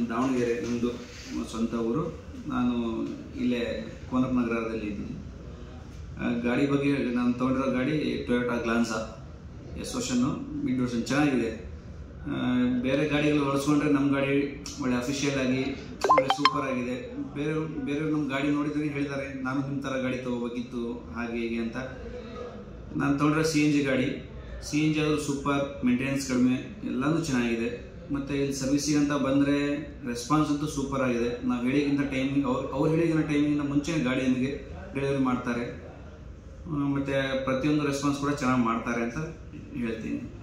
ದಾವಣಗೆರೆ ನಮ್ಮದು ಸ್ವಂತ ಊರು ನಾನು ಇಲ್ಲೇ ಕೋನಪ್ ನಗರದಲ್ಲಿ ಇದ್ದೀನಿ ಆ, ಗಾಡಿ ಬಗ್ಗೆ ನಾನು ತೊಗೊಂಡಿರೋ ಗಾಡಿ ಟೊಯೋಟಾ ಗ್ಲಾನ್ಸಾ ಎಸ್ ವರ್ಷನ್ನು ಮಿಡ್ ವರ್ಷನ್ ಚೆನ್ನಾಗಿದೆ ಆ, ಬೇರೆ ಗಾಡಿಗಳು ಹೋಲಿಸ್ಕೊಂಡ್ರೆ ನಮ್ಮ ಗಾಡಿ ಒಳ್ಳೆ ಅಫಿಷಿಯಲ್ ಆಗಿ ಒಳ್ಳೆ ಸೂಪರ್ ಆಗಿದೆ ಬೇರೆ ಬೇರೆ ನಮ್ಮ ಗಾಡಿ ನೋಡಿದ್ರೆ ಹೇಳಿದ್ದಾರೆ ನಾನು ನಿಮ್ಮ ಥರ ಗಾಡಿ ತೊಗೋಬೇಕಿತ್ತು ಹಾಗೆ ಹೀಗೆ ಅಂತ ನಾನು ತೊಗೊಂಡ್ರೆ ಸಿ ಎನ್ ಜಿ ಗಾಡಿ ಸಿ ಎನ್ ಜಿ ಆದರೂ ಸೂಪರ್ ಮೇಂಟೆನೆನ್ಸ್ ಕಡಿಮೆ ಎಲ್ಲನೂ ಚೆನ್ನಾಗಿದೆ ಮತ್ತು ಇಲ್ಲಿ ಸರ್ವಿಸಿಗೆ ಅಂತ ಬಂದರೆ ರೆಸ್ಪಾನ್ಸ್ ಅಂತೂ ಸೂಪರ್ ಆಗಿದೆ ನಾವು ಹೇಳಿಗಿಂತ ಟೈಮಿಂಗ್ ಅವ್ರು ಅವ್ರು ಹೇಳಿಗಿನ ಟೈಮಿಂಗಿಂತ ಮುಂಚೆ ಗಾಡಿ ನಮಗೆ ಡೆಲಿವರಿ ಮಾಡ್ತಾರೆ ಆ, ಮತ್ತು ಪ್ರತಿಯೊಂದು ರೆಸ್ಪಾನ್ಸ್ ಕೂಡ ಚೆನ್ನಾಗಿ ಮಾಡ್ತಾರೆ ಅಂತ ಹೇಳ್ತೀನಿ